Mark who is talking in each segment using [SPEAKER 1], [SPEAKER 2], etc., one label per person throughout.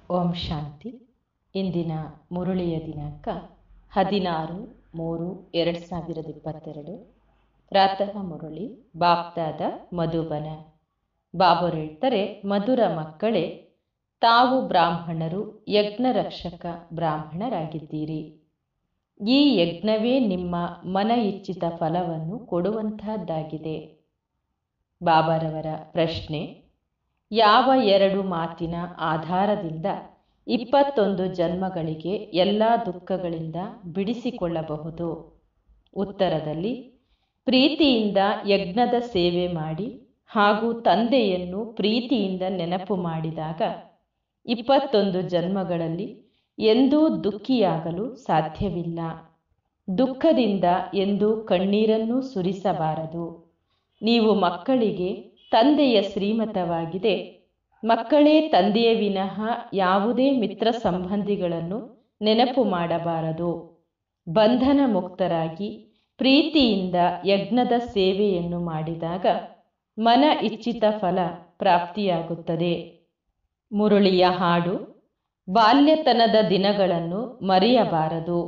[SPEAKER 1] ಓಂ ಶಾಂತಿ ಇಂದಿನ ಮುರುಳಿಯ ದಿನಾಂಕ ಹದಿನಾರು ಮೂರು ಎರಡು ಸಾವಿರದ ಇಪ್ಪತ್ತೆರಡು ಪ್ರಾತಃ ಮುರುಳಿ ಬಾಪ್ದಾದ ಮಧುಬನ ಬಾಬರು ಹೇಳ್ತಾರೆ ಮಧುರ ಮಕ್ಕಳೇ ತಾವು ಬ್ರಾಹ್ಮಣರು ಯಜ್ಞ ರಕ್ಷಕ ಬ್ರಾಹ್ಮಣರಾಗಿದ್ದೀರಿ ಈ ಯಜ್ಞವೇ ನಿಮ್ಮ ಮನ ಇಚ್ಛಿತ ಫಲವನ್ನು ಕೊಡುವಂತಹದ್ದಾಗಿದೆ ಬಾಬಾರವರ ಪ್ರಶ್ನೆ ಯಾವ ಎರಡು ಮಾತಿನ ಆಧಾರದಿಂದ ಇಪ್ಪತ್ತೊಂದು ಜನ್ಮಗಳಿಗೆ ಎಲ್ಲ ದುಃಖಗಳಿಂದ ಬಿಡಿಸಿಕೊಳ್ಳಬಹುದು ಉತ್ತರದಲ್ಲಿ ಪ್ರೀತಿಯಿಂದ ಯಜ್ಞದ ಸೇವೆ ಮಾಡಿ ಹಾಗೂ ತಂದೆಯನ್ನು ಪ್ರೀತಿಯಿಂದ ನೆನಪು ಮಾಡಿದಾಗ ಇಪ್ಪತ್ತೊಂದು ಜನ್ಮಗಳಲ್ಲಿ ಎಂದೂ ದುಃಖಿಯಾಗಲು ಸಾಧ್ಯವಿಲ್ಲ ದುಃಖದಿಂದ ಎಂದು ಕಣ್ಣೀರನ್ನು ಸುರಿಸಬಾರದು ನೀವು ಮಕ್ಕಳಿಗೆ ತಂದೆಯ ಶ್ರೀಮತವಾಗಿದೆ ಮಕ್ಕಳೇ ತಂದೆಯ ವಿನಃ ಯಾವುದೇ ಮಿತ್ರ ಸಂಬಂಧಿಗಳನ್ನು ನೆನಪು ಮಾಡಬಾರದು ಬಂಧನ ಮುಕ್ತರಾಗಿ ಪ್ರೀತಿಯಿಂದ ಯಜ್ಞದ ಸೇವೆಯನ್ನು ಮಾಡಿದಾಗ ಮನ ಇಚ್ಛಿತ ಫಲ ಪ್ರಾಪ್ತಿಯಾಗುತ್ತದೆ ಮುರುಳಿಯ ಹಾಡು ಬಾಲ್ಯತನದ ದಿನಗಳನ್ನು ಮರೆಯಬಾರದು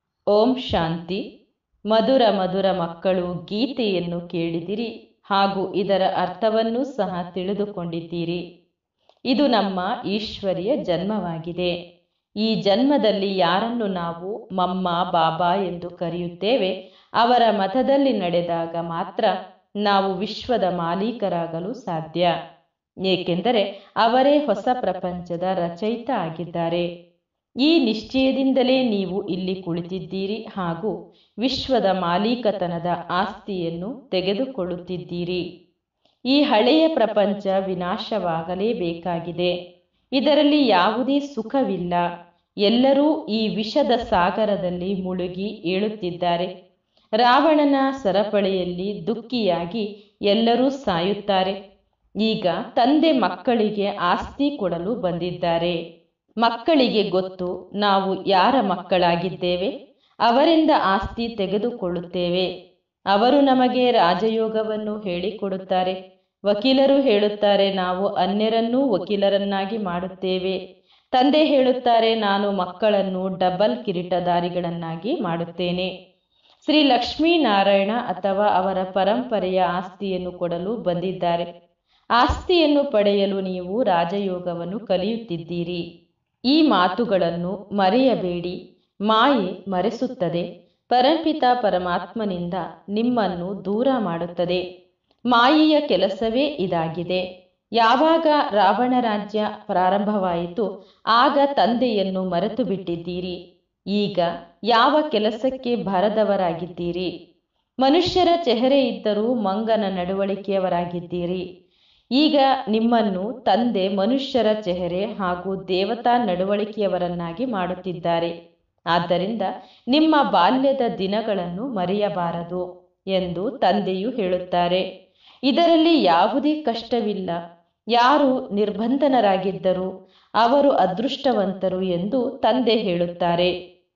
[SPEAKER 1] ಓಂ ಶಾಂತಿ ಮಧುರ ಮಧುರ ಮಕ್ಕಳು ಗೀತೆಯನ್ನು ಕೇಳಿದಿರಿ ಹಾಗೂ ಇದರ ಅರ್ಥವನ್ನೂ ಸಹ ತಿಳಿದುಕೊಂಡಿದ್ದೀರಿ ಇದು ನಮ್ಮ ಈಶ್ವರಿಯ ಜನ್ಮವಾಗಿದೆ ಈ ಜನ್ಮದಲ್ಲಿ ಯಾರನ್ನು ನಾವು ಮಮ್ಮ ಬಾಬಾ ಎಂದು ಕರೆಯುತ್ತೇವೆ ಅವರ ಮತದಲ್ಲಿ ನಡೆದಾಗ ಮಾತ್ರ ನಾವು ವಿಶ್ವದ ಮಾಲೀಕರಾಗಲು ಸಾಧ್ಯ ಏಕೆಂದರೆ ಅವರೇ ಹೊಸ ಪ್ರಪಂಚದ ರಚಯಿತ ಆಗಿದ್ದಾರೆ ಈ ನಿಶ್ಚಯದಿಂದಲೇ ನೀವು ಇಲ್ಲಿ ಕುಳಿತಿದ್ದೀರಿ ಹಾಗೂ ವಿಶ್ವದ ಮಾಲೀಕತನದ ಆಸ್ತಿಯನ್ನು ತೆಗೆದುಕೊಳ್ಳುತ್ತಿದ್ದೀರಿ ಈ ಹಳೆಯ ಪ್ರಪಂಚ ವಿನಾಶವಾಗಲೇಬೇಕಾಗಿದೆ ಇದರಲ್ಲಿ ಯಾವುದೇ ಸುಖವಿಲ್ಲ ಎಲ್ಲರೂ ಈ ವಿಷದ ಸಾಗರದಲ್ಲಿ ಮುಳುಗಿ ಏಳುತ್ತಿದ್ದಾರೆ ರಾವಣನ ಸರಪಳಿಯಲ್ಲಿ ದುಃಖಿಯಾಗಿ ಎಲ್ಲರೂ ಸಾಯುತ್ತಾರೆ ಈಗ ತಂದೆ ಮಕ್ಕಳಿಗೆ ಆಸ್ತಿ ಕೊಡಲು ಬಂದಿದ್ದಾರೆ ಮಕ್ಕಳಿಗೆ ಗೊತ್ತು ನಾವು ಯಾರ ಮಕ್ಕಳಾಗಿದ್ದೇವೆ ಅವರಿಂದ ಆಸ್ತಿ ತೆಗೆದುಕೊಳ್ಳುತ್ತೇವೆ ಅವರು ನಮಗೆ ರಾಜಯೋಗವನ್ನು ಹೇಳಿಕೊಡುತ್ತಾರೆ ವಕೀಲರು ಹೇಳುತ್ತಾರೆ ನಾವು ಅನ್ಯರನ್ನೂ ವಕೀಲರನ್ನಾಗಿ ಮಾಡುತ್ತೇವೆ ತಂದೆ ಹೇಳುತ್ತಾರೆ ನಾನು ಮಕ್ಕಳನ್ನು ಡಬಲ್ ಕಿರೀಟಧಾರಿಗಳನ್ನಾಗಿ ಮಾಡುತ್ತೇನೆ ಶ್ರೀ ಲಕ್ಷ್ಮೀನಾರಾಯಣ ಅಥವಾ ಅವರ ಪರಂಪರೆಯ ಆಸ್ತಿಯನ್ನು ಕೊಡಲು ಬಂದಿದ್ದಾರೆ ಆಸ್ತಿಯನ್ನು ಪಡೆಯಲು ನೀವು ರಾಜಯೋಗವನ್ನು ಕಲಿಯುತ್ತಿದ್ದೀರಿ ಈ ಮಾತುಗಳನ್ನು ಮರೆಯಬೇಡಿ ಮಾಯೆ ಮರೆಸುತ್ತದೆ ಪರಂಪಿತ ಪರಮಾತ್ಮನಿಂದ ನಿಮ್ಮನ್ನು ದೂರ ಮಾಡುತ್ತದೆ ಮಾಯೆಯ ಕೆಲಸವೇ ಇದಾಗಿದೆ ಯಾವಾಗ ರಾವಣ ರಾಜ್ಯ ಪ್ರಾರಂಭವಾಯಿತು ಆಗ ತಂದೆಯನ್ನು ಮರೆತು ಬಿಟ್ಟಿದ್ದೀರಿ ಈಗ ಯಾವ ಕೆಲಸಕ್ಕೆ ಬರದವರಾಗಿದ್ದೀರಿ ಮನುಷ್ಯರ ಚೆಹರೆ ಇದ್ದರೂ ಮಂಗನ ನಡವಳಿಕೆಯವರಾಗಿದ್ದೀರಿ ಈಗ ನಿಮ್ಮನ್ನು ತಂದೆ ಮನುಷ್ಯರ ಚೆಹರೆ ಹಾಗೂ ದೇವತಾ ನಡವಳಿಕೆಯವರನ್ನಾಗಿ ಮಾಡುತ್ತಿದ್ದಾರೆ ಆದ್ದರಿಂದ ನಿಮ್ಮ ಬಾಲ್ಯದ ದಿನಗಳನ್ನು ಮರೆಯಬಾರದು ಎಂದು ತಂದೆಯು ಹೇಳುತ್ತಾರೆ ಇದರಲ್ಲಿ ಯಾವುದೇ ಕಷ್ಟವಿಲ್ಲ ಯಾರು ನಿರ್ಬಂಧನರಾಗಿದ್ದರು ಅವರು ಅದೃಷ್ಟವಂತರು ಎಂದು ತಂದೆ ಹೇಳುತ್ತಾರೆ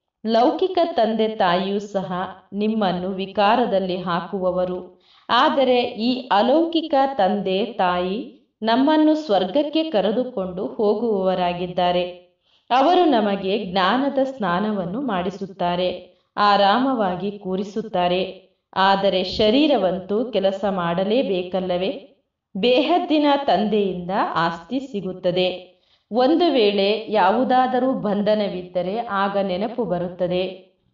[SPEAKER 1] ಲೌಕಿಕ ತಂದೆ ತಾಯಿಯೂ ಸಹ ನಿಮ್ಮನ್ನು ವಿಕಾರದಲ್ಲಿ ಹಾಕುವವರು ಆದರೆ ಈ ಅಲೌಕಿಕ ತಂದೆ ತಾಯಿ ನಮ್ಮನ್ನು ಸ್ವರ್ಗಕ್ಕೆ ಕರೆದುಕೊಂಡು ಹೋಗುವವರಾಗಿದ್ದಾರೆ ಅವರು ನಮಗೆ ಜ್ಞಾನದ ಸ್ನಾನವನ್ನು ಮಾಡಿಸುತ್ತಾರೆ ಆರಾಮವಾಗಿ ಕೂರಿಸುತ್ತಾರೆ ಆದರೆ ಶರೀರವಂತೂ ಕೆಲಸ ಮಾಡಲೇಬೇಕಲ್ಲವೇ ಬೇಹದ್ದಿನ ತಂದೆಯಿಂದ ಆಸ್ತಿ ಸಿಗುತ್ತದೆ ಒಂದು ವೇಳೆ ಯಾವುದಾದರೂ ಬಂಧನವಿದ್ದರೆ ಆಗ ನೆನಪು ಬರುತ್ತದೆ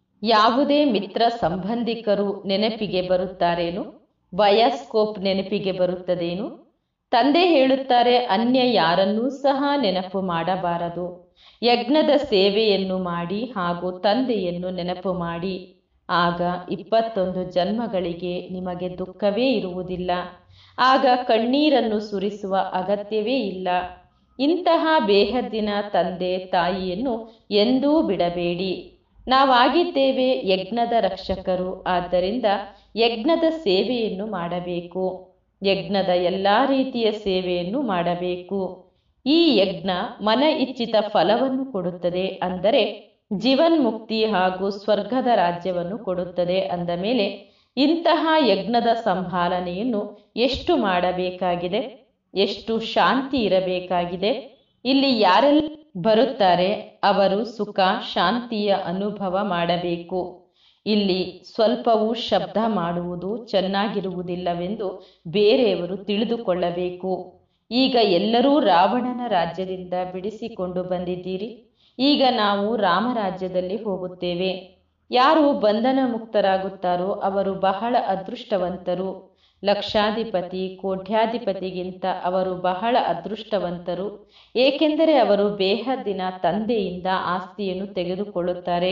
[SPEAKER 1] ಯಾವುದೇ ಮಿತ್ರ ಸಂಬಂಧಿಕರು ನೆನಪಿಗೆ ಬರುತ್ತಾರೇನು ಬಯಾಸ್ಕೋಪ್ ನೆನಪಿಗೆ ಬರುತ್ತದೇನು ತಂದೆ ಹೇಳುತ್ತಾರೆ ಅನ್ಯ ಯಾರನ್ನೂ ಸಹ ನೆನಪು ಮಾಡಬಾರದು ಯಜ್ಞದ ಸೇವೆಯನ್ನು ಮಾಡಿ ಹಾಗೂ ತಂದೆಯನ್ನು ನೆನಪು ಮಾಡಿ ಆಗ ಇಪ್ಪತ್ತೊಂದು ಜನ್ಮಗಳಿಗೆ ನಿಮಗೆ ದುಃಖವೇ ಇರುವುದಿಲ್ಲ ಆಗ ಕಣ್ಣೀರನ್ನು ಸುರಿಸುವ ಅಗತ್ಯವೇ ಇಲ್ಲ ಇಂತಹ ಬೇಹದ್ದಿನ ತಂದೆ ತಾಯಿಯನ್ನು ಎಂದೂ ಬಿಡಬೇಡಿ ನಾವಾಗಿದ್ದೇವೆ ಯಜ್ಞದ ರಕ್ಷಕರು ಆದ್ದರಿಂದ ಯಜ್ಞದ ಸೇವೆಯನ್ನು ಮಾಡಬೇಕು ಯಜ್ಞದ ಎಲ್ಲ ರೀತಿಯ ಸೇವೆಯನ್ನು ಮಾಡಬೇಕು ಈ ಯಜ್ಞ ಮನ ಇಚ್ಛಿತ ಫಲವನ್ನು ಕೊಡುತ್ತದೆ ಅಂದರೆ ಜೀವನ್ಮುಕ್ತಿ ಹಾಗೂ ಸ್ವರ್ಗದ ರಾಜ್ಯವನ್ನು ಕೊಡುತ್ತದೆ ಅಂದ ಮೇಲೆ ಇಂತಹ ಯಜ್ಞದ ಸಂಭಾಲನೆಯನ್ನು ಎಷ್ಟು ಮಾಡಬೇಕಾಗಿದೆ ಎಷ್ಟು ಶಾಂತಿ ಇರಬೇಕಾಗಿದೆ ಇಲ್ಲಿ ಯಾರೆಲ್ಲ ಬರುತ್ತಾರೆ ಅವರು ಸುಖ ಶಾಂತಿಯ ಅನುಭವ ಮಾಡಬೇಕು ಇಲ್ಲಿ ಸ್ವಲ್ಪವೂ ಶಬ್ದ ಮಾಡುವುದು ಚೆನ್ನಾಗಿರುವುದಿಲ್ಲವೆಂದು ಬೇರೆಯವರು ತಿಳಿದುಕೊಳ್ಳಬೇಕು ಈಗ ಎಲ್ಲರೂ ರಾವಣನ ರಾಜ್ಯದಿಂದ ಬಿಡಿಸಿಕೊಂಡು ಬಂದಿದ್ದೀರಿ ಈಗ ನಾವು ರಾಮರಾಜ್ಯದಲ್ಲಿ ಹೋಗುತ್ತೇವೆ ಯಾರು ಬಂಧನ ಮುಕ್ತರಾಗುತ್ತಾರೋ ಅವರು ಬಹಳ ಅದೃಷ್ಟವಂತರು ಲಕ್ಷಾಧಿಪತಿ ಕೋಟ್ಯಾಧಿಪತಿಗಿಂತ ಅವರು ಬಹಳ ಅದೃಷ್ಟವಂತರು ಏಕೆಂದರೆ ಅವರು ಬೇಹದ್ದಿನ ತಂದೆಯಿಂದ ಆಸ್ತಿಯನ್ನು ತೆಗೆದುಕೊಳ್ಳುತ್ತಾರೆ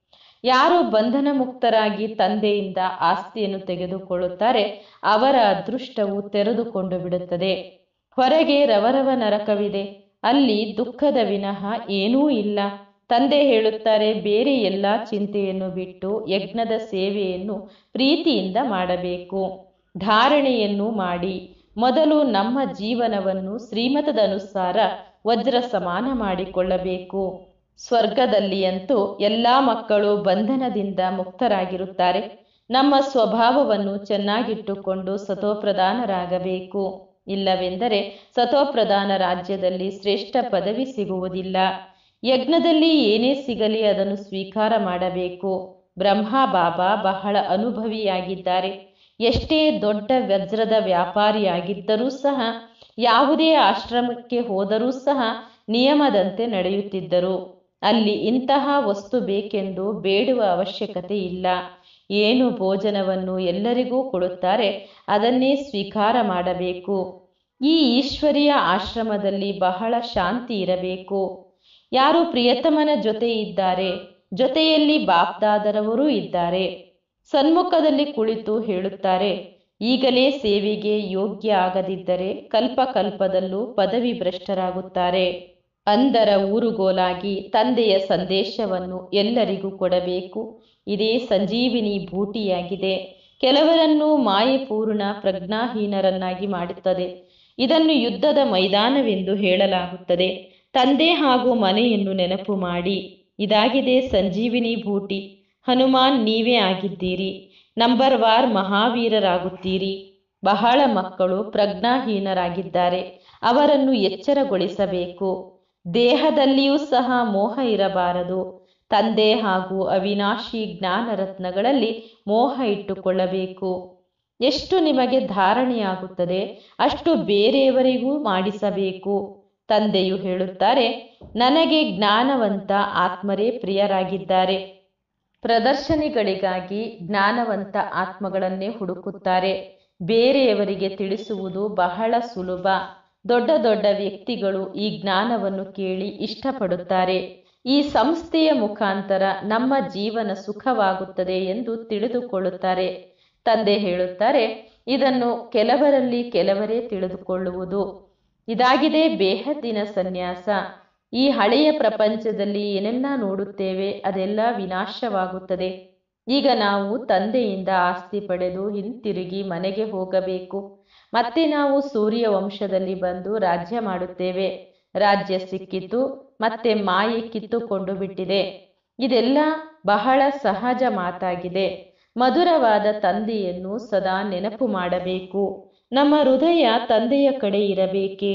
[SPEAKER 1] ಯಾರು ಬಂಧನ ಮುಕ್ತರಾಗಿ ತಂದೆಯಿಂದ ಆಸ್ತಿಯನ್ನು ತೆಗೆದುಕೊಳ್ಳುತ್ತಾರೆ ಅವರ ಅದೃಷ್ಟವು ತೆರೆದುಕೊಂಡು ಬಿಡುತ್ತದೆ ಹೊರಗೆ ರವರವ ನರಕವಿದೆ ಅಲ್ಲಿ ದುಃಖದ ವಿನಃ ಏನೂ ಇಲ್ಲ ತಂದೆ ಹೇಳುತ್ತಾರೆ ಬೇರೆ ಎಲ್ಲ ಚಿಂತೆಯನ್ನು ಬಿಟ್ಟು ಯಜ್ಞದ ಸೇವೆಯನ್ನು ಪ್ರೀತಿಯಿಂದ ಮಾಡಬೇಕು ಧಾರಣೆಯನ್ನು ಮಾಡಿ ಮೊದಲು ನಮ್ಮ ಜೀವನವನ್ನು ಶ್ರೀಮತದನುಸಾರ ವಜ್ರ ಸಮಾನ ಮಾಡಿಕೊಳ್ಳಬೇಕು ಸ್ವರ್ಗದಲ್ಲಿ ಅಂತೂ ಎಲ್ಲ ಮಕ್ಕಳು ಬಂಧನದಿಂದ ಮುಕ್ತರಾಗಿರುತ್ತಾರೆ ನಮ್ಮ ಸ್ವಭಾವವನ್ನು ಚೆನ್ನಾಗಿಟ್ಟುಕೊಂಡು ಸತೋಪ್ರಧಾನರಾಗಬೇಕು ಇಲ್ಲವೆಂದರೆ ಸತೋಪ್ರಧಾನ ರಾಜ್ಯದಲ್ಲಿ ಶ್ರೇಷ್ಠ ಪದವಿ ಸಿಗುವುದಿಲ್ಲ ಯಜ್ಞದಲ್ಲಿ ಏನೇ ಸಿಗಲಿ ಅದನ್ನು ಸ್ವೀಕಾರ ಮಾಡಬೇಕು ಬ್ರಹ್ಮ ಬಾಬಾ ಬಹಳ ಅನುಭವಿಯಾಗಿದ್ದಾರೆ ಎಷ್ಟೇ ದೊಡ್ಡ ವಜ್ರದ ವ್ಯಾಪಾರಿಯಾಗಿದ್ದರೂ ಸಹ ಯಾವುದೇ ಆಶ್ರಮಕ್ಕೆ ಹೋದರೂ ಸಹ ನಿಯಮದಂತೆ ನಡೆಯುತ್ತಿದ್ದರು ಅಲ್ಲಿ ಇಂತಹ ವಸ್ತು ಬೇಕೆಂದು ಬೇಡುವ ಅವಶ್ಯಕತೆ ಇಲ್ಲ ಏನು ಭೋಜನವನ್ನು ಎಲ್ಲರಿಗೂ ಕೊಡುತ್ತಾರೆ ಅದನ್ನೇ ಸ್ವೀಕಾರ ಮಾಡಬೇಕು ಈ ಈಶ್ವರಿಯ ಆಶ್ರಮದಲ್ಲಿ ಬಹಳ ಶಾಂತಿ ಇರಬೇಕು ಯಾರು ಪ್ರಿಯತಮನ ಜೊತೆ ಇದ್ದಾರೆ ಜೊತೆಯಲ್ಲಿ ಬಾಪ್ದಾದರವರೂ ಇದ್ದಾರೆ ಸನ್ಮುಖದಲ್ಲಿ ಕುಳಿತು ಹೇಳುತ್ತಾರೆ ಈಗಲೇ ಸೇವೆಗೆ ಯೋಗ್ಯ ಆಗದಿದ್ದರೆ ಕಲ್ಪ ಕಲ್ಪದಲ್ಲೂ ಪದವಿ ಭ್ರಷ್ಟರಾಗುತ್ತಾರೆ ಅಂದರ ಊರುಗೋಲಾಗಿ ತಂದೆಯ ಸಂದೇಶವನ್ನು ಎಲ್ಲರಿಗೂ ಕೊಡಬೇಕು ಇದೇ ಸಂಜೀವಿನಿ ಭೂಟಿಯಾಗಿದೆ ಕೆಲವರನ್ನು ಮಾಯೆಪೂರ್ಣ ಪ್ರಜ್ಞಾಹೀನರನ್ನಾಗಿ ಮಾಡುತ್ತದೆ ಇದನ್ನು ಯುದ್ಧದ ಮೈದಾನವೆಂದು ಹೇಳಲಾಗುತ್ತದೆ ತಂದೆ ಹಾಗೂ ಮನೆಯನ್ನು ನೆನಪು ಮಾಡಿ ಇದಾಗಿದೆ ಸಂಜೀವಿನಿ ಭೂಟಿ ಹನುಮಾನ್ ನೀವೇ ಆಗಿದ್ದೀರಿ ನಂಬರ್ ವಾರ್ ಮಹಾವೀರರಾಗುತ್ತೀರಿ ಬಹಳ ಮಕ್ಕಳು ಪ್ರಜ್ಞಾಹೀನರಾಗಿದ್ದಾರೆ ಅವರನ್ನು ಎಚ್ಚರಗೊಳಿಸಬೇಕು ದೇಹದಲ್ಲಿಯೂ ಸಹ ಮೋಹ ಇರಬಾರದು ತಂದೆ ಹಾಗೂ ಅವಿನಾಶಿ ಜ್ಞಾನರತ್ನಗಳಲ್ಲಿ ಮೋಹ ಇಟ್ಟುಕೊಳ್ಳಬೇಕು ಎಷ್ಟು ನಿಮಗೆ ಧಾರಣೆಯಾಗುತ್ತದೆ ಅಷ್ಟು ಬೇರೆಯವರಿಗೂ ಮಾಡಿಸಬೇಕು ತಂದೆಯು ಹೇಳುತ್ತಾರೆ ನನಗೆ ಜ್ಞಾನವಂತ ಆತ್ಮರೇ ಪ್ರಿಯರಾಗಿದ್ದಾರೆ ಪ್ರದರ್ಶನಿಗಳಿಗಾಗಿ ಜ್ಞಾನವಂತ ಆತ್ಮಗಳನ್ನೇ ಹುಡುಕುತ್ತಾರೆ ಬೇರೆಯವರಿಗೆ ತಿಳಿಸುವುದು ಬಹಳ ಸುಲಭ ದೊಡ್ಡ ದೊಡ್ಡ ವ್ಯಕ್ತಿಗಳು ಈ ಜ್ಞಾನವನ್ನು ಕೇಳಿ ಇಷ್ಟಪಡುತ್ತಾರೆ ಈ ಸಂಸ್ಥೆಯ ಮುಖಾಂತರ ನಮ್ಮ ಜೀವನ ಸುಖವಾಗುತ್ತದೆ ಎಂದು ತಿಳಿದುಕೊಳ್ಳುತ್ತಾರೆ ತಂದೆ ಹೇಳುತ್ತಾರೆ ಇದನ್ನು ಕೆಲವರಲ್ಲಿ ಕೆಲವರೇ ತಿಳಿದುಕೊಳ್ಳುವುದು ಇದಾಗಿದೆ ಬೇಹದ್ದಿನ ಸನ್ಯಾಸ ಈ ಹಳೆಯ ಪ್ರಪಂಚದಲ್ಲಿ ಏನೆಲ್ಲ ನೋಡುತ್ತೇವೆ ಅದೆಲ್ಲ ವಿನಾಶವಾಗುತ್ತದೆ ಈಗ ನಾವು ತಂದೆಯಿಂದ ಆಸ್ತಿ ಪಡೆದು ಹಿಂತಿರುಗಿ ಮನೆಗೆ ಹೋಗಬೇಕು ಮತ್ತೆ ನಾವು ಸೂರ್ಯ ವಂಶದಲ್ಲಿ ಬಂದು ರಾಜ್ಯ ಮಾಡುತ್ತೇವೆ ರಾಜ್ಯ ಸಿಕ್ಕಿತು ಮತ್ತೆ ಮಾಯೆ ಕಿತ್ತುಕೊಂಡು ಬಿಟ್ಟಿದೆ ಇದೆಲ್ಲ ಬಹಳ ಸಹಜ ಮಾತಾಗಿದೆ ಮಧುರವಾದ ತಂದೆಯನ್ನು ಸದಾ ನೆನಪು ಮಾಡಬೇಕು ನಮ್ಮ ಹೃದಯ ತಂದೆಯ ಕಡೆ ಇರಬೇಕೆ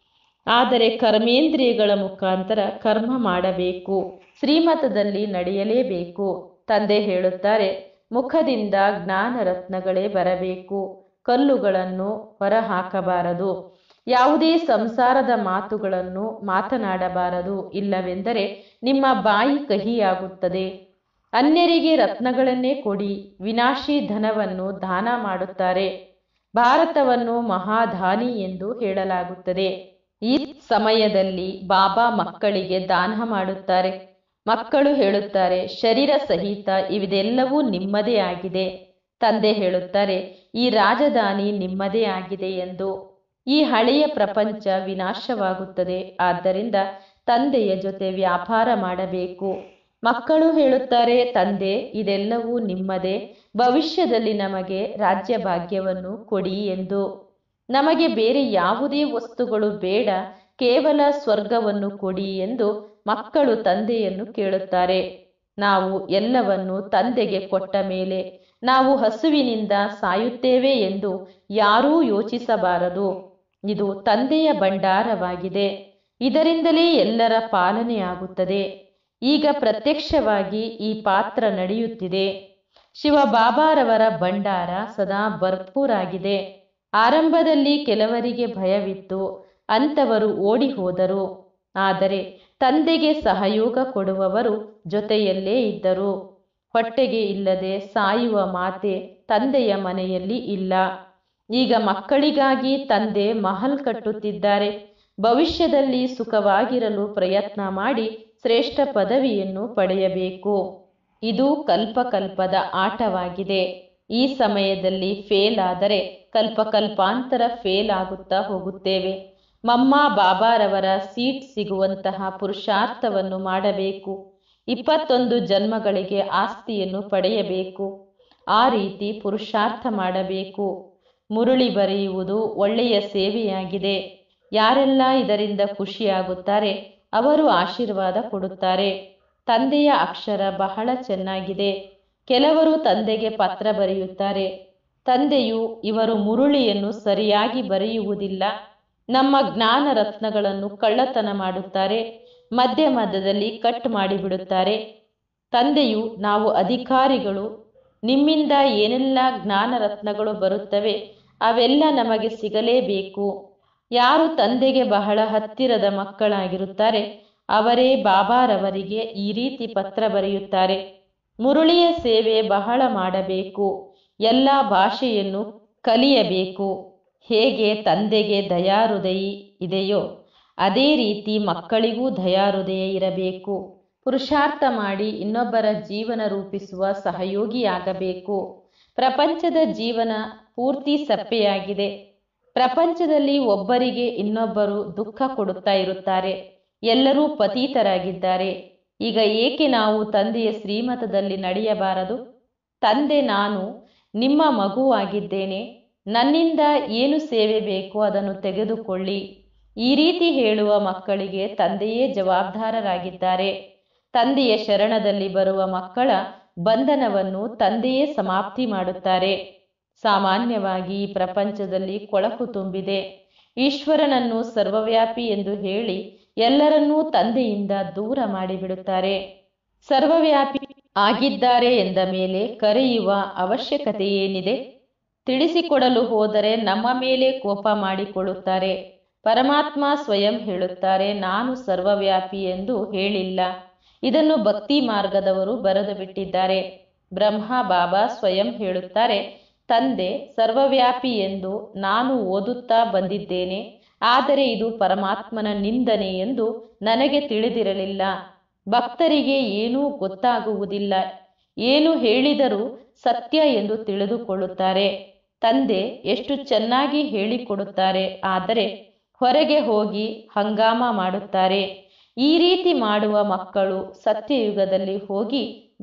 [SPEAKER 1] ಆದರೆ ಕರ್ಮೇಂದ್ರಿಯಗಳ ಮುಖಾಂತರ ಕರ್ಮ ಮಾಡಬೇಕು ಶ್ರೀಮತದಲ್ಲಿ ನಡೆಯಲೇಬೇಕು ತಂದೆ ಹೇಳುತ್ತಾರೆ ಮುಖದಿಂದ ಜ್ಞಾನ ರತ್ನಗಳೇ ಬರಬೇಕು ಕಲ್ಲುಗಳನ್ನು ಹೊರಹಾಕಬಾರದು ಯಾವುದೇ ಸಂಸಾರದ ಮಾತುಗಳನ್ನು ಮಾತನಾಡಬಾರದು ಇಲ್ಲವೆಂದರೆ ನಿಮ್ಮ ಬಾಯಿ ಕಹಿಯಾಗುತ್ತದೆ ಅನ್ಯರಿಗೆ ರತ್ನಗಳನ್ನೇ ಕೊಡಿ ವಿನಾಶಿ ಧನವನ್ನು ದಾನ ಮಾಡುತ್ತಾರೆ ಭಾರತವನ್ನು ಮಹಾದಾನಿ ಎಂದು ಹೇಳಲಾಗುತ್ತದೆ ಈ ಸಮಯದಲ್ಲಿ ಬಾಬಾ ಮಕ್ಕಳಿಗೆ ದಾನ ಮಾಡುತ್ತಾರೆ ಮಕ್ಕಳು ಹೇಳುತ್ತಾರೆ ಶರೀರ ಸಹಿತ ಇವೆಲ್ಲವೂ ನಿಮ್ಮದೇ ಆಗಿದೆ ತಂದೆ ಹೇಳುತ್ತಾರೆ ಈ ರಾಜಧಾನಿ ನಿಮ್ಮದೇ ಆಗಿದೆ ಎಂದು ಈ ಹಳೆಯ ಪ್ರಪಂಚ ವಿನಾಶವಾಗುತ್ತದೆ ಆದ್ದರಿಂದ ತಂದೆಯ ಜೊತೆ ವ್ಯಾಪಾರ ಮಾಡಬೇಕು ಮಕ್ಕಳು ಹೇಳುತ್ತಾರೆ ತಂದೆ ಇದೆಲ್ಲವೂ ನಿಮ್ಮದೇ ಭವಿಷ್ಯದಲ್ಲಿ ನಮಗೆ ರಾಜ್ಯ ಭಾಗ್ಯವನ್ನು ಕೊಡಿ ಎಂದು ನಮಗೆ ಬೇರೆ ಯಾವುದೇ ವಸ್ತುಗಳು ಬೇಡ ಕೇವಲ ಸ್ವರ್ಗವನ್ನು ಕೊಡಿ ಎಂದು ಮಕ್ಕಳು ತಂದೆಯನ್ನು ಕೇಳುತ್ತಾರೆ ನಾವು ಎಲ್ಲವನ್ನು ತಂದೆಗೆ ಕೊಟ್ಟ ಮೇಲೆ ನಾವು ಹಸುವಿನಿಂದ ಸಾಯುತ್ತೇವೆ ಎಂದು ಯಾರೂ ಯೋಚಿಸಬಾರದು ಇದು ತಂದೆಯ ಭಂಡಾರವಾಗಿದೆ ಇದರಿಂದಲೇ ಎಲ್ಲರ ಪಾಲನೆಯಾಗುತ್ತದೆ ಈಗ ಪ್ರತ್ಯಕ್ಷವಾಗಿ ಈ ಪಾತ್ರ ನಡೆಯುತ್ತಿದೆ ಶಿವ ಬಾಬಾರವರ ಭಂಡಾರ ಸದಾ ಭರ್ಪೂರಾಗಿದೆ ಆರಂಭದಲ್ಲಿ ಕೆಲವರಿಗೆ ಭಯವಿತ್ತು ಅಂಥವರು ಓಡಿ ಹೋದರು ಆದರೆ ತಂದೆಗೆ ಸಹಯೋಗ ಕೊಡುವವರು ಜೊತೆಯಲ್ಲೇ ಇದ್ದರು ಹೊಟ್ಟೆಗೆ ಇಲ್ಲದೆ ಸಾಯುವ ಮಾತೆ ತಂದೆಯ ಮನೆಯಲ್ಲಿ ಇಲ್ಲ ಈಗ ಮಕ್ಕಳಿಗಾಗಿ ತಂದೆ ಮಹಲ್ ಕಟ್ಟುತ್ತಿದ್ದಾರೆ ಭವಿಷ್ಯದಲ್ಲಿ ಸುಖವಾಗಿರಲು ಪ್ರಯತ್ನ ಮಾಡಿ ಶ್ರೇಷ್ಠ ಪದವಿಯನ್ನು ಪಡೆಯಬೇಕು ಇದು ಕಲ್ಪಕಲ್ಪದ ಆಟವಾಗಿದೆ ಈ ಸಮಯದಲ್ಲಿ ಫೇಲ್ ಆದರೆ ಕಲ್ಪಕಲ್ಪಾಂತರ ಫೇಲ್ ಆಗುತ್ತಾ ಹೋಗುತ್ತೇವೆ ಮಮ್ಮ ಬಾಬಾರವರ ಸೀಟ್ ಸಿಗುವಂತಹ ಪುರುಷಾರ್ಥವನ್ನು ಮಾಡಬೇಕು ಇಪ್ಪತ್ತೊಂದು ಜನ್ಮಗಳಿಗೆ ಆಸ್ತಿಯನ್ನು ಪಡೆಯಬೇಕು ಆ ರೀತಿ ಪುರುಷಾರ್ಥ ಮಾಡಬೇಕು ಮುರುಳಿ ಬರೆಯುವುದು ಒಳ್ಳೆಯ ಸೇವೆಯಾಗಿದೆ ಯಾರೆಲ್ಲ ಇದರಿಂದ ಖುಷಿಯಾಗುತ್ತಾರೆ ಅವರು ಆಶೀರ್ವಾದ ಕೊಡುತ್ತಾರೆ ತಂದೆಯ ಅಕ್ಷರ ಬಹಳ ಚೆನ್ನಾಗಿದೆ ಕೆಲವರು ತಂದೆಗೆ ಪತ್ರ ಬರೆಯುತ್ತಾರೆ ತಂದೆಯು ಇವರು ಮುರುಳಿಯನ್ನು ಸರಿಯಾಗಿ ಬರೆಯುವುದಿಲ್ಲ ನಮ್ಮ ಜ್ಞಾನ ರತ್ನಗಳನ್ನು ಕಳ್ಳತನ ಮಾಡುತ್ತಾರೆ ಮಧ್ಯ ಮಧ್ಯದಲ್ಲಿ ಕಟ್ ಮಾಡಿಬಿಡುತ್ತಾರೆ ತಂದೆಯು ನಾವು ಅಧಿಕಾರಿಗಳು ನಿಮ್ಮಿಂದ ಏನೆಲ್ಲ ಜ್ಞಾನ ರತ್ನಗಳು ಬರುತ್ತವೆ ಅವೆಲ್ಲ ನಮಗೆ ಸಿಗಲೇಬೇಕು ಯಾರು ತಂದೆಗೆ ಬಹಳ ಹತ್ತಿರದ ಮಕ್ಕಳಾಗಿರುತ್ತಾರೆ ಅವರೇ ಬಾಬಾರವರಿಗೆ ಈ ರೀತಿ ಪತ್ರ ಬರೆಯುತ್ತಾರೆ ಮುರುಳಿಯ ಸೇವೆ ಬಹಳ ಮಾಡಬೇಕು ಎಲ್ಲ ಭಾಷೆಯನ್ನು ಕಲಿಯಬೇಕು ಹೇಗೆ ತಂದೆಗೆ ದಯಾಹೃದಯಿ ಇದೆಯೋ ಅದೇ ರೀತಿ ಮಕ್ಕಳಿಗೂ ದಯಾಹೃದಯ ಇರಬೇಕು ಪುರುಷಾರ್ಥ ಮಾಡಿ ಇನ್ನೊಬ್ಬರ ಜೀವನ ರೂಪಿಸುವ ಸಹಯೋಗಿಯಾಗಬೇಕು ಪ್ರಪಂಚದ ಜೀವನ ಪೂರ್ತಿ ಸಪ್ಪೆಯಾಗಿದೆ ಪ್ರಪಂಚದಲ್ಲಿ ಒಬ್ಬರಿಗೆ ಇನ್ನೊಬ್ಬರು ದುಃಖ ಕೊಡುತ್ತಾ ಇರುತ್ತಾರೆ ಎಲ್ಲರೂ ಪತೀತರಾಗಿದ್ದಾರೆ ಈಗ ಏಕೆ ನಾವು ತಂದೆಯ ಶ್ರೀಮತದಲ್ಲಿ ನಡೆಯಬಾರದು ತಂದೆ ನಾನು ನಿಮ್ಮ ಮಗುವಾಗಿದ್ದೇನೆ ನನ್ನಿಂದ ಏನು ಸೇವೆ ಬೇಕೋ ಅದನ್ನು ತೆಗೆದುಕೊಳ್ಳಿ ಈ ರೀತಿ ಹೇಳುವ ಮಕ್ಕಳಿಗೆ ತಂದೆಯೇ ಜವಾಬ್ದಾರರಾಗಿದ್ದಾರೆ ತಂದೆಯ ಶರಣದಲ್ಲಿ ಬರುವ ಮಕ್ಕಳ ಬಂಧನವನ್ನು ತಂದೆಯೇ ಸಮಾಪ್ತಿ ಮಾಡುತ್ತಾರೆ ಸಾಮಾನ್ಯವಾಗಿ ಈ ಪ್ರಪಂಚದಲ್ಲಿ ಕೊಳಕು ತುಂಬಿದೆ ಈಶ್ವರನನ್ನು ಸರ್ವವ್ಯಾಪಿ ಎಂದು ಹೇಳಿ ಎಲ್ಲರನ್ನೂ ತಂದೆಯಿಂದ ದೂರ ಮಾಡಿಬಿಡುತ್ತಾರೆ ಸರ್ವವ್ಯಾಪಿ ಆಗಿದ್ದಾರೆ ಎಂದ ಮೇಲೆ ಕರೆಯುವ ಅವಶ್ಯಕತೆ ಏನಿದೆ ತಿಳಿಸಿಕೊಡಲು ಹೋದರೆ ನಮ್ಮ ಮೇಲೆ ಕೋಪ ಮಾಡಿಕೊಳ್ಳುತ್ತಾರೆ ಪರಮಾತ್ಮ ಸ್ವಯಂ ಹೇಳುತ್ತಾರೆ ನಾನು ಸರ್ವವ್ಯಾಪಿ ಎಂದು ಹೇಳಿಲ್ಲ ಇದನ್ನು ಭಕ್ತಿ ಮಾರ್ಗದವರು ಬರೆದು ಬಿಟ್ಟಿದ್ದಾರೆ ಬ್ರಹ್ಮ ಬಾಬಾ ಸ್ವಯಂ ಹೇಳುತ್ತಾರೆ ತಂದೆ ಸರ್ವವ್ಯಾಪಿ ಎಂದು ನಾನು ಓದುತ್ತಾ ಬಂದಿದ್ದೇನೆ ಆದರೆ ಇದು ಪರಮಾತ್ಮನ ನಿಂದನೆ ಎಂದು ನನಗೆ ತಿಳಿದಿರಲಿಲ್ಲ ಭಕ್ತರಿಗೆ ಏನೂ ಗೊತ್ತಾಗುವುದಿಲ್ಲ ಏನು ಹೇಳಿದರೂ ಸತ್ಯ ಎಂದು ತಿಳಿದುಕೊಳ್ಳುತ್ತಾರೆ ತಂದೆ ಎಷ್ಟು ಚೆನ್ನಾಗಿ ಹೇಳಿಕೊಡುತ್ತಾರೆ ಆದರೆ ಹೊರಗೆ ಹೋಗಿ ಹಂಗಾಮ ಮಾಡುತ್ತಾರೆ ಈ ರೀತಿ ಮಾಡುವ ಮಕ್ಕಳು ಸತ್ಯಯುಗದಲ್ಲಿ ಹೋಗಿ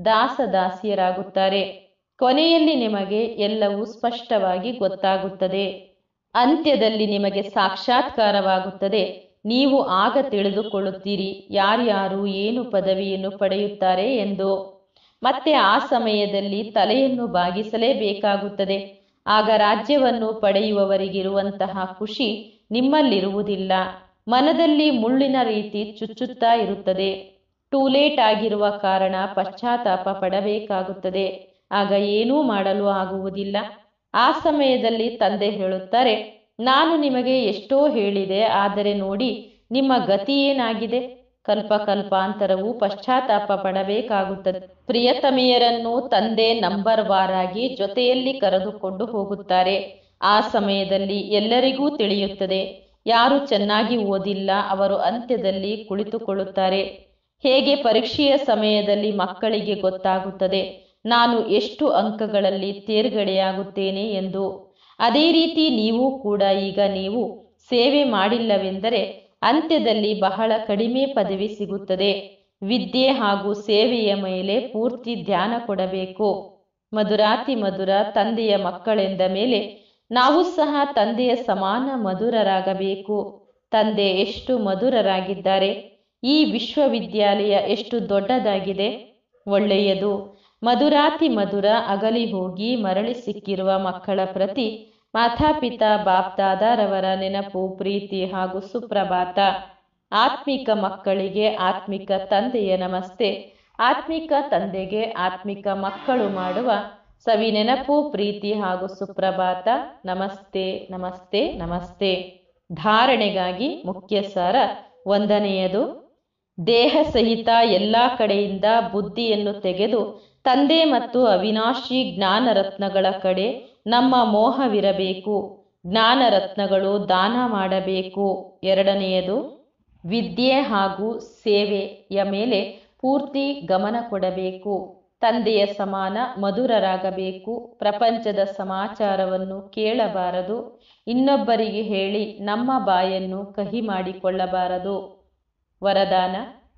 [SPEAKER 1] ದಾಸದಾಸಿಯರಾಗುತ್ತಾರೆ ಕೊನೆಯಲ್ಲಿ ನಿಮಗೆ ಎಲ್ಲವೂ ಸ್ಪಷ್ಟವಾಗಿ ಗೊತ್ತಾಗುತ್ತದೆ ಅಂತ್ಯದಲ್ಲಿ ನಿಮಗೆ ಸಾಕ್ಷಾತ್ಕಾರವಾಗುತ್ತದೆ ನೀವು ಆಗ ತಿಳಿದುಕೊಳ್ಳುತ್ತೀರಿ ಯಾರ್ಯಾರು ಏನು ಪದವಿಯನ್ನು ಪಡೆಯುತ್ತಾರೆ ಎಂದು ಮತ್ತೆ ಆ ಸಮಯದಲ್ಲಿ ತಲೆಯನ್ನು ಬಾಗಿಸಲೇಬೇಕಾಗುತ್ತದೆ ಆಗ ರಾಜ್ಯವನ್ನು ಪಡೆಯುವವರಿಗಿರುವಂತಹ ಖುಷಿ ನಿಮ್ಮಲ್ಲಿರುವುದಿಲ್ಲ ಮನದಲ್ಲಿ ಮುಳ್ಳಿನ ರೀತಿ ಚುಚ್ಚುತ್ತಾ ಇರುತ್ತದೆ ಟೂಲೇಟ್ ಆಗಿರುವ ಕಾರಣ ಪಶ್ಚಾತ್ತಾಪ ಪಡಬೇಕಾಗುತ್ತದೆ ಆಗ ಏನೂ ಮಾಡಲು ಆಗುವುದಿಲ್ಲ ಆ ಸಮಯದಲ್ಲಿ ತಂದೆ ಹೇಳುತ್ತಾರೆ ನಾನು ನಿಮಗೆ ಎಷ್ಟೋ ಹೇಳಿದೆ ಆದರೆ ನೋಡಿ ನಿಮ್ಮ ಗತಿ ಏನಾಗಿದೆ ಕಲ್ಪ ಕಲ್ಪಾಂತರವು ಪಶ್ಚಾತ್ತಾಪ ಪಡಬೇಕಾಗುತ್ತದೆ ಪ್ರಿಯತಮೆಯರನ್ನು ತಂದೆ ನಂಬರ್ ವಾರಾಗಿ ಜೊತೆಯಲ್ಲಿ ಕರೆದುಕೊಂಡು ಹೋಗುತ್ತಾರೆ ಆ ಸಮಯದಲ್ಲಿ ಎಲ್ಲರಿಗೂ ತಿಳಿಯುತ್ತದೆ ಯಾರು ಚೆನ್ನಾಗಿ ಓದಿಲ್ಲ ಅವರು ಅಂತ್ಯದಲ್ಲಿ ಕುಳಿತುಕೊಳ್ಳುತ್ತಾರೆ ಹೇಗೆ ಪರೀಕ್ಷೆಯ ಸಮಯದಲ್ಲಿ ಮಕ್ಕಳಿಗೆ ಗೊತ್ತಾಗುತ್ತದೆ ನಾನು ಎಷ್ಟು ಅಂಕಗಳಲ್ಲಿ ತೇರ್ಗಡೆಯಾಗುತ್ತೇನೆ ಎಂದು ಅದೇ ರೀತಿ ನೀವು ಕೂಡ ಈಗ ನೀವು ಸೇವೆ ಮಾಡಿಲ್ಲವೆಂದರೆ ಅಂತ್ಯದಲ್ಲಿ ಬಹಳ ಕಡಿಮೆ ಪದವಿ ಸಿಗುತ್ತದೆ ವಿದ್ಯೆ ಹಾಗೂ ಸೇವೆಯ ಮೇಲೆ ಪೂರ್ತಿ ಧ್ಯಾನ ಕೊಡಬೇಕು ಮಧುರಾತಿ ಮಧುರ ತಂದೆಯ ಮಕ್ಕಳೆಂದ ಮೇಲೆ ನಾವು ಸಹ ತಂದೆಯ ಸಮಾನ ಮಧುರರಾಗಬೇಕು ತಂದೆ ಎಷ್ಟು ಮಧುರರಾಗಿದ್ದಾರೆ ಈ ವಿಶ್ವವಿದ್ಯಾಲಯ ಎಷ್ಟು ದೊಡ್ಡದಾಗಿದೆ ಒಳ್ಳೆಯದು ಮಧುರಾತಿ ಮಧುರ ಅಗಲಿ ಹೋಗಿ ಮರಳಿ ಸಿಕ್ಕಿರುವ ಮಕ್ಕಳ ಪ್ರತಿ ಮಾತಾಪಿತಾ ಬಾಪ್ದಾದಾರವರ ನೆನಪು ಪ್ರೀತಿ ಹಾಗೂ ಸುಪ್ರಭಾತ ಆತ್ಮಿಕ ಮಕ್ಕಳಿಗೆ ಆತ್ಮಿಕ ತಂದೆಯ ನಮಸ್ತೆ ಆತ್ಮಿಕ ತಂದೆಗೆ ಆತ್ಮಿಕ ಮಕ್ಕಳು ಮಾಡುವ ಸವಿ ನೆನಪು ಪ್ರೀತಿ ಹಾಗೂ ಸುಪ್ರಭಾತ ನಮಸ್ತೆ ನಮಸ್ತೆ ನಮಸ್ತೆ ಧಾರಣೆಗಾಗಿ ಮುಖ್ಯ ಸಾರ ಒಂದನೆಯದು ದೇಹ ಸಹಿತ ಎಲ್ಲ ಕಡೆಯಿಂದ ಬುದ್ಧಿಯನ್ನು ತೆಗೆದು ತಂದೆ ಮತ್ತು ಅವಿನಾಶಿ ಜ್ಞಾನರತ್ನಗಳ ಕಡೆ ನಮ್ಮ ಮೋಹವಿರಬೇಕು ಜ್ಞಾನರತ್ನಗಳು ದಾನ ಮಾಡಬೇಕು ಎರಡನೆಯದು ವಿದ್ಯೆ ಹಾಗೂ ಸೇವೆಯ ಮೇಲೆ ಪೂರ್ತಿ ಗಮನ ಕೊಡಬೇಕು ತಂದೆಯ ಸಮಾನ ಮಧುರರಾಗಬೇಕು ಪ್ರಪಂಚದ ಸಮಾಚಾರವನ್ನು ಕೇಳಬಾರದು ಇನ್ನೊಬ್ಬರಿಗೆ ಹೇಳಿ ನಮ್ಮ ಬಾಯನ್ನು ಕಹಿ ಮಾಡಿಕೊಳ್ಳಬಾರದು ವರದಾನ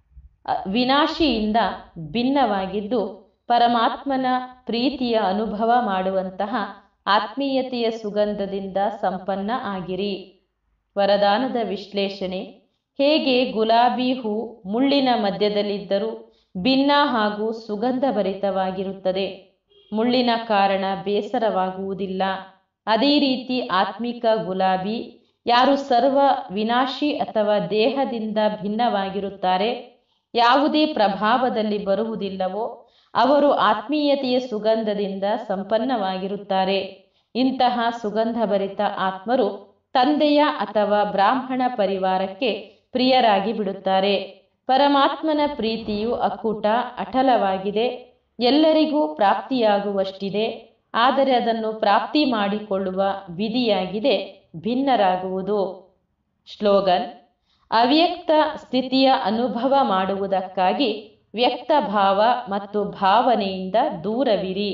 [SPEAKER 1] ವಿನಾಶಿಯಿಂದ ಭಿನ್ನವಾಗಿದ್ದು ಪರಮಾತ್ಮನ ಪ್ರೀತಿಯ ಅನುಭವ ಮಾಡುವಂತಹ ಆತ್ಮೀಯತೆಯ ಸುಗಂಧದಿಂದ ಸಂಪನ್ನ ಆಗಿರಿ ವರದಾನದ ವಿಶ್ಲೇಷಣೆ ಹೇಗೆ ಗುಲಾಬಿ ಹೂ ಮುಳ್ಳಿನ ಮಧ್ಯದಲ್ಲಿದ್ದರೂ ಭಿನ್ನ ಹಾಗೂ ಸುಗಂಧಭರಿತವಾಗಿರುತ್ತದೆ ಮುಳ್ಳಿನ ಕಾರಣ ಬೇಸರವಾಗುವುದಿಲ್ಲ ಅದೇ ರೀತಿ ಆತ್ಮಿಕ ಗುಲಾಬಿ ಯಾರು ಸರ್ವ ವಿನಾಶಿ ಅಥವಾ ದೇಹದಿಂದ ಭಿನ್ನವಾಗಿರುತ್ತಾರೆ ಯಾವುದೇ ಪ್ರಭಾವದಲ್ಲಿ ಬರುವುದಿಲ್ಲವೋ ಅವರು ಆತ್ಮೀಯತೆಯ ಸುಗಂಧದಿಂದ ಸಂಪನ್ನವಾಗಿರುತ್ತಾರೆ ಇಂತಹ ಸುಗಂಧಭರಿತ ಆತ್ಮರು ತಂದೆಯ ಅಥವಾ ಬ್ರಾಹ್ಮಣ ಪರಿವಾರಕ್ಕೆ ಪ್ರಿಯರಾಗಿ ಬಿಡುತ್ತಾರೆ ಪರಮಾತ್ಮನ ಪ್ರೀತಿಯು ಅಕ್ಕೂಟ ಅಟಲವಾಗಿದೆ ಎಲ್ಲರಿಗೂ ಪ್ರಾಪ್ತಿಯಾಗುವಷ್ಟಿದೆ ಆದರೆ ಅದನ್ನು ಪ್ರಾಪ್ತಿ ಮಾಡಿಕೊಳ್ಳುವ ವಿಧಿಯಾಗಿದೆ ಭಿನ್ನರಾಗುವುದು ಸ್ಲೋಗನ್ ಅವ್ಯಕ್ತ ಸ್ಥಿತಿಯ ಅನುಭವ ಮಾಡುವುದಕ್ಕಾಗಿ ವ್ಯಕ್ತ ಭಾವ ಮತ್ತು ಭಾವನೆಯಿಂದ ದೂರವಿರಿ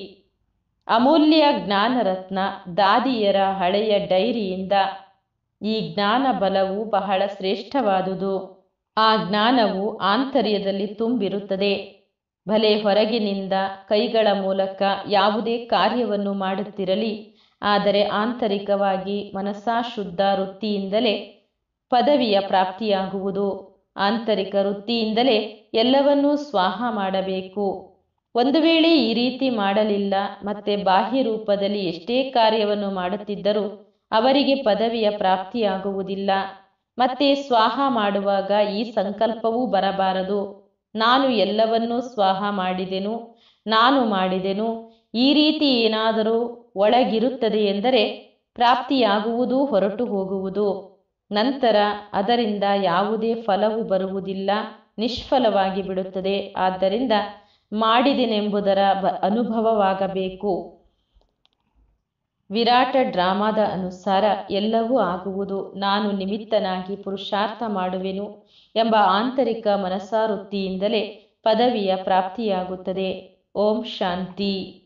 [SPEAKER 1] ಅಮೂಲ್ಯ ಜ್ಞಾನರತ್ನ ದಾದಿಯರ ಹಳೆಯ ಡೈರಿಯಿಂದ ಈ ಜ್ಞಾನ ಬಲವು ಬಹಳ ಶ್ರೇಷ್ಠವಾದುದು ಆ ಜ್ಞಾನವು ಆಂತರ್ಯದಲ್ಲಿ ತುಂಬಿರುತ್ತದೆ ಭಲೆ ಹೊರಗಿನಿಂದ ಕೈಗಳ ಮೂಲಕ ಯಾವುದೇ ಕಾರ್ಯವನ್ನು ಮಾಡುತ್ತಿರಲಿ ಆದರೆ ಆಂತರಿಕವಾಗಿ ಮನಸಾ ಶುದ್ಧ ವೃತ್ತಿಯಿಂದಲೇ ಪದವಿಯ ಪ್ರಾಪ್ತಿಯಾಗುವುದು ಆಂತರಿಕ ವೃತ್ತಿಯಿಂದಲೇ ಎಲ್ಲವನ್ನೂ ಸ್ವಾಹ ಮಾಡಬೇಕು ಒಂದು ವೇಳೆ ಈ ರೀತಿ ಮಾಡಲಿಲ್ಲ ಮತ್ತೆ ಬಾಹ್ಯ ರೂಪದಲ್ಲಿ ಎಷ್ಟೇ ಕಾರ್ಯವನ್ನು ಮಾಡುತ್ತಿದ್ದರೂ ಅವರಿಗೆ ಪದವಿಯ ಪ್ರಾಪ್ತಿಯಾಗುವುದಿಲ್ಲ ಮತ್ತೆ ಸ್ವಾಹ ಮಾಡುವಾಗ ಈ ಸಂಕಲ್ಪವೂ ಬರಬಾರದು ನಾನು ಎಲ್ಲವನ್ನೂ ಸ್ವಾಹ ಮಾಡಿದೆನು ನಾನು ಮಾಡಿದೆನು ಈ ರೀತಿ ಏನಾದರೂ ಒಳಗಿರುತ್ತದೆ ಎಂದರೆ ಪ್ರಾಪ್ತಿಯಾಗುವುದೂ ಹೊರಟು ಹೋಗುವುದು ನಂತರ ಅದರಿಂದ ಯಾವುದೇ ಫಲವು ಬರುವುದಿಲ್ಲ ನಿಷ್ಫಲವಾಗಿ ಬಿಡುತ್ತದೆ ಆದ್ದರಿಂದ ಮಾಡಿದೆನೆಂಬುದರ ಅನುಭವವಾಗಬೇಕು ವಿರಾಟ ಡ್ರಾಮಾದ ಅನುಸಾರ ಎಲ್ಲವೂ ಆಗುವುದು ನಾನು ನಿಮಿತ್ತನಾಗಿ ಪುರುಷಾರ್ಥ ಮಾಡುವೆನು ಎಂಬ ಆಂತರಿಕ ಮನಸಾವೃತ್ತಿಯಿಂದಲೇ ಪದವಿಯ ಪ್ರಾಪ್ತಿಯಾಗುತ್ತದೆ ಓಂ ಶಾಂತಿ